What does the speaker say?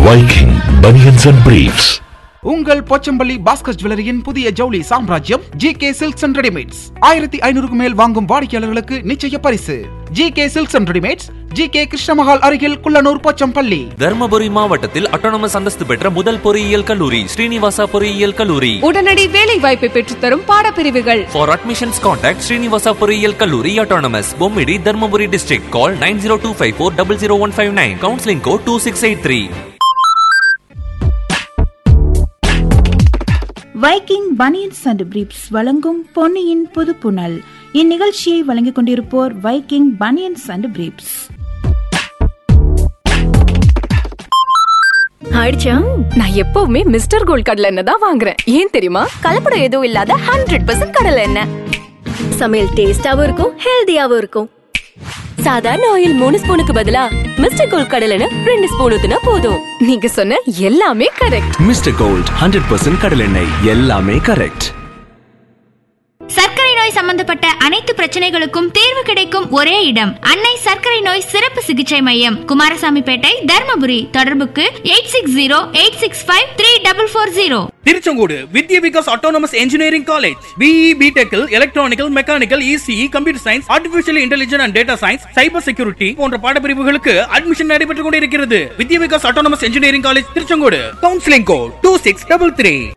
Viking Bunions and Briefs. உங்கள் போச்சம்பள்ளி பாஸ்கர் ஜுவல்லரியின் புதிய ஜவுளி சாம்ராஜ்யம் G K silks and readymades ஆயிரத்தி ஐநூறுக்கு மேல் வாங்கும் வாடிக்கையாளர்களுக்கு நிச்சய பரிசு G K silks and readymades G K Krishnamahal அருகில் குள்ளனூர் போச்சம்பள்ளி தர்மபுரி மாவட்டத்தில் அட்டானமஸ் அந்தஸ்து பெற்ற முதல் பொறியியல் கல்லூரி ஸ்ரீனிவாசா பொறியியல் கல்லூரி உடனடி வேலை வாய்ப்பை பெற்றுத்தரும் பாடப்பிரிவுகள் For admissions, contact Srinivasa பொறியியல் கல்லூரி autonomous Bommidi Dharmapuri district. Call 9025400159. Counseling code 2683. Viking banians and briefs வழங்கும் பொன்னியின் புது புனல் இந்நிகழ்ச்சியை வழங்கிக் கொண்டிருப்போர் வைக்கிங் பனியன்ஸ் அண்ட் பிரீப்ஸ் ஆயிடுச்சா நான் எப்பவுமே மிஸ்டர் கோல்ட் கடலை எண்ணெய் தான் வாங்குறேன் ஏன் தெரியுமா கலப்படம் எதுவும் இல்லாத ஹண்ட்ரட் பர்சன்ட் கடலை எண்ணெய் சமையல் டேஸ்டாவும் இருக்கும் ஹெல்தியாவும் இருக்கும் சாதாரண ஆயில் மூணு ஸ்பூனுக்கு பதிலா மிஸ்டர் கோல்ட் கடலை எண்ணெய் ரெண்டு ஸ்பூன் ஊத்துனா போதும் நீங்க சொன்ன எல்லாமே correct mister gold hundred percent கடலெண்ணெய் எல்லாமே கரெக்ட் சர்க்கரை நோய் சம்பந்தப்பட்ட அனைத்து பிரச்சனைகளுக்கும் தீர்வு கிடைக்கும் ஒரே இடம் அன்னை சர்க்கரை நோய் சிறப்பு சிகிச்சை மையம் குமாரசாமிப்பேட்டை தர்மபுரி தொடர்புக்கு eight six zero eight six five three double four zero Tiruchengode Vidya Vikas autonomous engineering college BE பிடெக்கில் electronical mechanical ECE computer science artificial intelligence and data science cyber security போன்ற பாடப்பிரிவுகளுக்கு அட்மிஷன் நடைபெற்றுக் கொண்டிருக்கிறது Vidya Vikas autonomous engineering college Tiruchengode counselling code two six double three